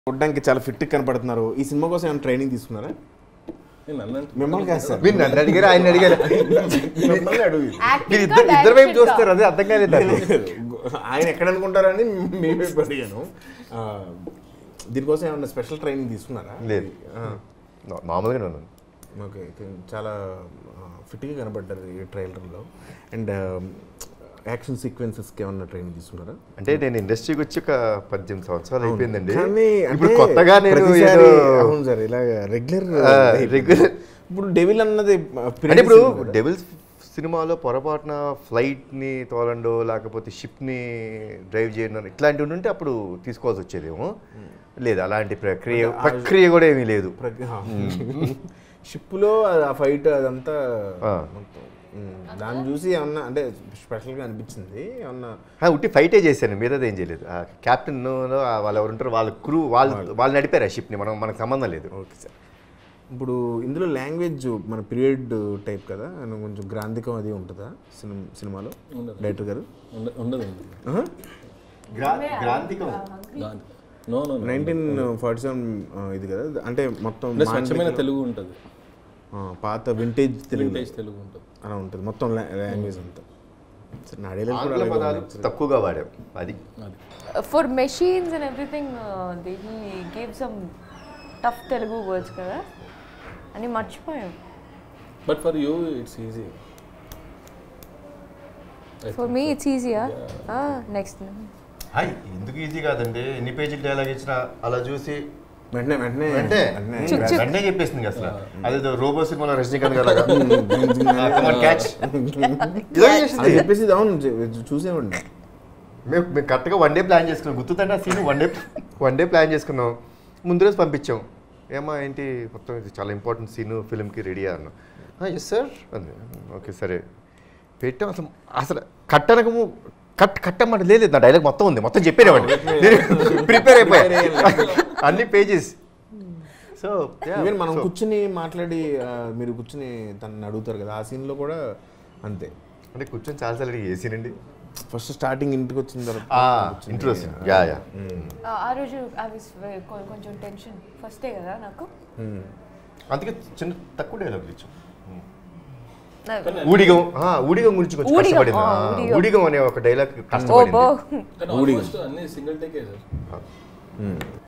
చూడడానికి చాలా ఫిట్ కనపడుతున్నారు ఈ సినిమా కోసం ఏమైనా ట్రైనింగ్ తీసుకున్నారా నేను అన్నంత మిమ్మల్ని కాదు సార్ మీరు నన్ను అడిగారు ఆయన అడిగారు మిమ్మల్ని అడుగు మీరు ఇద్దరు ఇద్దరు వైపు చూస్తారు అదే అర్థం కాలేదు నాకు. ఆయన ఎక్కడ అనుకుంటారని మీ వైపు అడిగాను ఆ, దీనికోసం ఏమైనా స్పెషల్ ట్రైనింగ్ తీసుకున్నారా లేదు నా- మామూలుగానే ఉన్నాను ఓకే చాలా ఫిట్గా కనబడ్డారు ఈ ట్రైలర్లో అండ్ యాక్షన్ సీక్వెన్సెస్కి ఏమన్నా ట్రైనింగ్ తీసుకున్నారా అంటే నేను ఇండస్ట్రీకి వచ్చి ఒక పద్దెనిమిది సంవత్సరాలు అయిపోయిందండి కానీ ఇప్పుడు అంటే కొత్తగా నేను ప్రతిసారి ఏదో అవును సార్ ఇలా రెగ్యులర్ ఆ, regular. ఇప్పుడు డెవిల్ అన్నది అంటే ఇప్పుడు డెవిల్స్ సినిమాలో పొరపాటున ఫ్లైట్ని తోలండో లేకపోతే షిప్ని డ్రైవ్ చేయడం ఇట్లాంటివి ఉంటే అప్పుడు తీసుకోవాల్సి వచ్చేదేమో లేదు అలాంటి ప్రక్రియ ప్రక్రియ కూడా ఏమీ లేదు షిప్లో ఆ ఫైట్ అదంతా ఆ. మొత్తం ఉమ్, దాన్ని చూసి ఏమన్నా అంటే స్పెషల్గా అనిపించింది ఏమన్నా ఆ, ఉట్టి ఫైటే చేశాను మిగతాది ఏం చేయలేదు ఆ కెప్టెన్ వాళ్ళు ఎవరు ఉంటారో వాళ్ళ క్రూ వాళ్ళు వాళ్ళు నడిపారు ఆ షిప్ని మనం మనకు సంబంధం లేదు ఓకే సార్ ఇప్పుడు ఇందులో లాంగ్వేజ్ మన పీరియడ్ టైప్ కదా and కొంచెం గ్రాంధికం అది ఉంటుందా సినిమా సినిమాలో డైరెక్టర్ గారు ఉండ- ఉండదు ఉండదు ఆహా. No no nineteen forty seven ఇది కదా అంటే మొత్తం అంటే స్వచ్ఛమైన తెలుగు ఉంటుంది ఆ, పాత వింటేజ్ తెలుగు వింటేజ్ తెలుగు ఉంటుంది అలా ఉంటుంది మొత్తం లాంగ్వేజ్ అంతా సరే నా డైలాగ్ కూడా ఆంగ్ల అలాగే పదాలు ఉంది. తక్కువగా వాడాం అది అది for machines and everything, uh, they, he gave some tough Telugu words కదా అని మర్చిపోయాం but for you it's easy for me it's ఈజియా నెక్స్ట్ హాయ్ ఎందుకు ఈజీ కాదండి ఎన్ని పేజీలు డైలాగ్ ఇచ్చినా అలా చూసి వెంటనే వెంటనే అంటే వెంటనే చుక్ చుక్. వెంటనే చెప్పేసింది అసలు అదేదో రోబో సినిమాలో రజనీకాంత్ గారు క్యాచ్ అది చెప్పేసి అవును చూ- చూసేవాడిని మేము మేము కరెక్ట్గా వన్ డే ప్లాన్ చేసుకున్నాం గుర్తుందంటే ఆ scene one day one day plan చేసుకున్నాం ముందు రోజు పంపించాం ఏమా ఏంటి మొత్తం ఇది చాలా ఇంపార్టెంట్ సీన్ ఫిల్మ్కి రెడీ అన్నాం ఎస్ సార్ అంది ఓకే సరే పెట్టాం అసలు అసలు కట్టనకము కట్ కట్టమంటే లేదు నా డైలాగ్ మొత్తం ఉంది మొత్తం చెప్పేవాడిని నేను ప్రిపేర్ అయిపోయా అన్ని పేజెస్ సో ఈవెన్ మనం కూర్చుని మాట్లాడి ఆ, మీరు కూర్చుని తనని అడుగుతారు కదా ఆ సీన్లో కూడా అంతే అంటే కూర్చొని చాలాసార్లు అడిగి ఏ సీన్ అండి ఫస్ట్ స్టార్టింగ్ ఇంటికి వచ్చిన తర్వాత ఇంట్రెస్ట్ యా యా ఆ రోజు I was very- కొ- కొంచెం టెన్షన్ ఫస్టే కదా నాకు ఉమ్. అందుకే చిన్న తక్కువ డైలాగ్ ఇచ్చాం నా- ఊడిగం ఆ, ఊడిగం గురించి కొంచెం ఊడిగం, కష్టపడింది ఆ, ఆ, ఊడిగం. ఊడిగం అనే ఒక డైలాగ్ ఓ కష్టపడింది బో కానీ ఆల్మోస్ట్ అన్ని సింగిల్ టేకే సార్ ఉమ్.